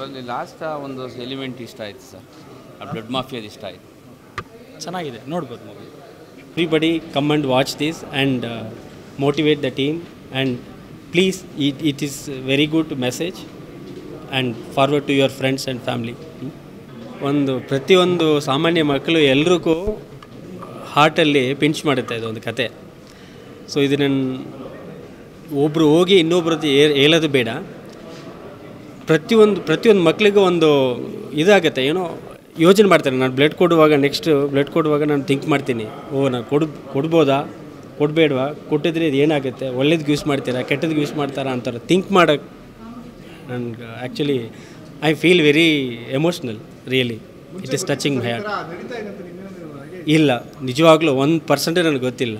ಅದರಲ್ಲಿ ಲಾಸ್ಟ್ ಒಂದು ಎಲಿಮೆಂಟ್ ಇಷ್ಟ ಆಯ್ತು ಸರ್ ಆ ಬ್ಲಡ್ ಮಾಫಿಯಾದ ಇಷ್ಟ ಆಯ್ತು ಚೆನ್ನಾಗಿದೆ ನೋಡ್ಬೋದು movie Everybody come and watch this and uh, motivate the team and please it, it is a very good message and forward to your friends and family. ಹ್ಮ್? ಒಂದು ಪ್ರತಿಯೊಂದು ಸಾಮಾನ್ಯ ಮಕ್ಕಳು ಎಲ್ರಿಗೂ ಹಾರ್ಟಲ್ಲಿ ಪಿಂಚ್ ಮಾಡುತ್ತೆ ಇದು ಒಂದು ಕತೆ ಸೊ ಇದನ್ನು ಒಬ್ಬರು ಹೋಗಿ ಇನ್ನೊಬ್ರದ್ದು ಹೇ- ಹೇಳೋದು ಬೇಡ ಪ್ರತಿಯೊಂದು ಪ್ರತಿಯೊಂದು ಮಕ್ಕಳಿಗೂ ಒಂದು ಇದಾಗುತ್ತೆ ಏನೋ ಯೋಚನೆ ಮಾಡ್ತಾರೆ ನಾನು ಬ್ಲಡ್ ಕೊಡುವಾಗ ನೆಕ್ಸ್ಟ್ ಬ್ಲಡ್ ಕೊಡುವಾಗ ನಾನು ಥಿಂಕ್ ಮಾಡ್ತೀನಿ ಓ ನಾನು ಕೊಡ್ ಕೊಡ್ಬೋದಾ ಕೊಡಬೇಡ್ವಾ ಕೊಟ್ಟಿದ್ರೆ ಇದು ಏನಾಗುತ್ತೆ ಒಳ್ಳೇದಕ್ಕೆ ಯೂಸ್ ಮಾಡ್ತೀರಾ ಕೆಟ್ಟದಕ್ಕೆ ಯೂಸ್ ಮಾಡ್ತಾರಾ ಅಂತಾರೆ ಥಿಂಕ್ ಮಾಡೋಕ್ಕೆ ನನ್ಗೆ actually I feel very emotional really it is touching my heart ಇಲ್ಲ ನಿಜವಾಗ್ಲೂ ಒಂದು ಪರ್ಸೆಂಟೇ ನನಗೆ ಗೊತ್ತಿಲ್ಲ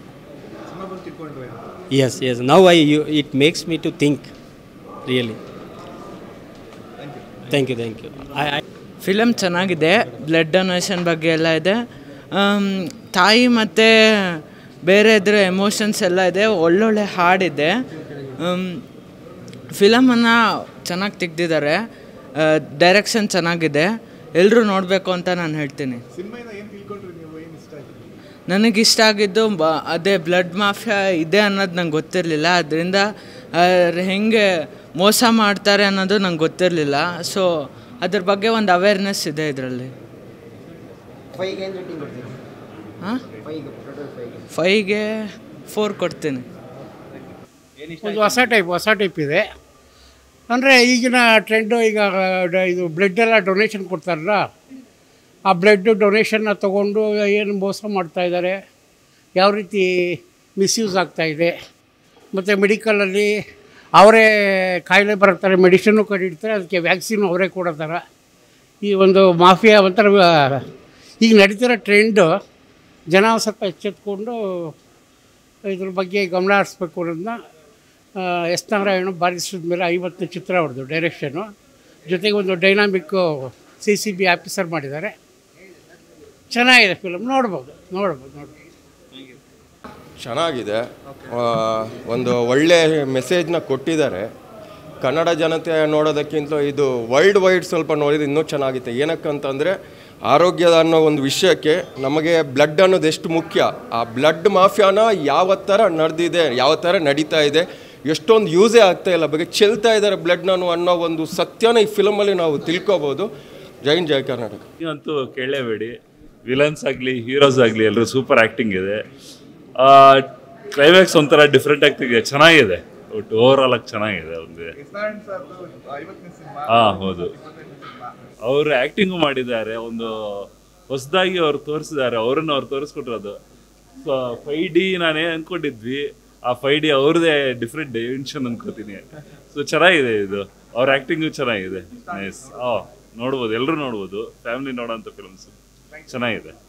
yes yes now I you it makes me to think really thank you thank you I I film ಚೆನ್ನಾಗಿದೆ ಬ್ಲಡ್ ಡೊನೇಷನ್ ಬಗ್ಗೆ ಎಲ್ಲ ಇದೆ ಆಮ್, ತಾಯಿ ಮತ್ತು ಬೇರೆ ಇದ್ರ ಎಮೋಷನ್ಸ್ ಎಲ್ಲ ಇದೆ ಒಳ್ಳೊಳ್ಳೆ ಹಾಡಿದೆ ಫಿಲಮನ್ನು ಚೆನ್ನಾಗಿ ತೆಗ್ದಿದ್ದಾರೆ ಡೈರೆಕ್ಷನ್ ಚೆನ್ನಾಗಿದೆ ಎಲ್ಲರೂ ನೋಡಬೇಕು ಅಂತ ನಾನು ಹೇಳ್ತೀನಿ ನನಗಿಷ್ಟ ಆಗಿದ್ದು ಬ ಅದೇ ಬ್ಲಡ್ ಮಾಫಿಯಾ ಇದೆ ಅನ್ನೋದು ನಂಗೆ ಗೊತ್ತಿರಲಿಲ್ಲ ಅದರಿಂದ ಹೆಂಗೆ ಮೋಸ ಮಾಡ್ತಾರೆ ಅನ್ನೋದು ನಂಗೆ ಗೊತ್ತಿರಲಿಲ್ಲ ಸೊ ಅದ್ರ ಬಗ್ಗೆ ಒಂದು ಅವೇರ್ನೆಸ್ ಇದೆ ಇದರಲ್ಲಿ ಹಾಂ ಫೈಗೆ ಫೋರ್ ಕೊಡ್ತೀನಿ ಒಂದು ಹೊಸ ಟೈಪ್ ಹೊಸ ಟೈಪ್ ಇದೆ ಅಂದರೆ ಈಗಿನ ಟ್ರೆಂಡು ಈಗ ಡ- ಇದು ಬ್ಲಡ್ ಎಲ್ಲ ಡೊನೇಷನ್ ಕೊಡ್ತಾರಲ್ಲ ಆ ಬ್ಲಡ್ ಡೊನೇಷನ್ನ ತೊಗೊಂಡು ಏನು ಮೋಸ ಮಾಡ್ತಾ ಇದ್ದಾರೆ ಯಾವ ರೀತಿ ಮಿಸ್ಯೂಸ್ ಆಗ್ತಾಯಿದೆ ಮತ್ತು ಮೆಡಿಕಲಲ್ಲಿ ಅವರೇ ಕಾಯಿಲೆ ಬರ್ತಾರೆ ಮೆಡಿಸಿನ್ನು ಕಂಡಿಡ್ತಾರೆ ಅದಕ್ಕೆ ವ್ಯಾಕ್ಸಿನ್ ಅವರೇ ಕೊಡೋತಾರೆ ಈ ಒಂದು ಮಾಫಿಯಾ ಒಂಥರ ಆ, ಈಗ ನಡೀತಿರೋ ಟ್ರೆಂಡು ಜನ ಒಂದ್ ಸ್ವಲ್ಪ ಎಚ್ಚೆತ್ಕೊಂಡು ಇದ್ರ ಬಗ್ಗೆ ಗಮನ ಹರಿಸ್ಬೇಕು ಅನ್ನೋದನ್ನ ಆ, ಎಸ್ ನಾರಾಯಣ ಬಾರಿಸಿದ ಮೇಲೆ ಐವತ್ತು ಚಿತ್ರ ಹೊಡೆದು ಡೈರೆಕ್ಷನು ಜೊತೆಗೆ ಒಂದು dynamic C C B officer ಮಾಡಿದ್ದಾರೆ ಚೆನ್ನಾಗಿದೆ ಫಿಲಮ್ ನೋಡ್ಬೋದು ನೋಡ್ಬೋದು ನೋಡ್ಬೋದು ಚೆನ್ನಾಗಿದೆ ಆ, ಒಂದು ಒಳ್ಳೆ ಮೆಸೇಜ್ನ ಕೊಟ್ಟಿದ್ದಾರೆ ಕನ್ನಡ ಜನತೆ ನೋಡೋದಕ್ಕಿಂತ ಇದು ವರ್ಲ್ಡ್ ವೈಡ್ ಸ್ವಲ್ಪ ನೋಡಿದ್ರೆ ಇನ್ನೂ ಚೆನ್ನಾಗಿತ್ತು ಏನಕ್ಕಂತಂದರೆ ಆರೋಗ್ಯದ ಅನ್ನೋ ಒಂದು ವಿಷಯಕ್ಕೆ ನಮಗೆ ಬ್ಲಡ್ ಅನ್ನೋದು ಎಷ್ಟು ಮುಖ್ಯ ಆ ಬ್ಲಡ್ ಮಾಫಿಯಾನ ಯಾವ ಥರ ನಡೆದಿದೆ ಯಾವ ಥರ ನಡೀತಾ ಇದೆ ಎಷ್ಟೊಂದು ಯೂಸೇ ಆಗ್ತಾ ಇಲ್ಲ ಬಗ್ಗೆ ಚೆಲ್ತಾ ಇದ್ದಾರೆ ಬ್ಲಡ್ನ ಅನ್ನೋ ಒಂದು ಸತ್ಯನ ಈ ಫಿಲಮಲ್ಲಿ ನಾವು ತಿಳ್ಕೊಬೋದು ಜೈ ಜೈ ಕರ್ನಾಟಕ ಅಂತೂ ಕೇಳಲೇಬೇಡಿ ವಿಲನ್ಸ್ ಆಗಲಿ ಹೀರೋಸ್ ಆಗಲಿ ಎಲ್ಲರೂ ಸೂಪರ್ ಆ್ಯಕ್ಟಿಂಗ್ ಇದೆ ಕ್ಲೈಮ್ಯಾಕ್ಸ್ ಒಂಥರ ಡಿಫ್ರೆಂಟ್ ಆಗ್ತಿದೆ ಚೆನ್ನಾಗಿದೆ ಒಟ್ಟು ಓವರ್ ಆಲ್ ಆಗಿ ಚೆನ್ನಾಗಿದೆ ಅವ್ರಿಗೆ ಹಾಂ ಹೌದು ಅವರು ಆ್ಯಕ್ಟಿಂಗು ಮಾಡಿದ್ದಾರೆ ಒಂದು ಹೊಸದಾಗಿ ಅವ್ರು ತೋರಿಸಿದ್ದಾರೆ ಅವರನ್ನು ಅವ್ರು ತೋರಿಸ್ಕೊಟ್ಟಿರೋದು ಫೈ ಡಿ ನಾನೇ ಅಂದ್ಕೊಂಡಿದ್ವಿ ಆ ಫೈ ಡಿ ಅವ್ರದ್ದೇ ಡಿಫ್ರೆಂಟ್ ಡೈಮೆನ್ಷನ್ ಅನ್ಕೋತೀನಿ ಸೊ ಚೆನ್ನಾಗಿದೆ ಇದು ಅವ್ರ ಆ್ಯಕ್ಟಿಂಗು ಚೆನ್ನಾಗಿದೆ ನೈಸ್ ಆ ನೋಡ್ಬೋದು ಎಲ್ಲರೂ ನೋಡ್ಬೋದು ಫ್ಯಾಮಿಲಿ ನೋಡೋಂಥ ಫಿಲ್ಮ್ಸ್ ಚೆನ್ನಾಗಿದೆ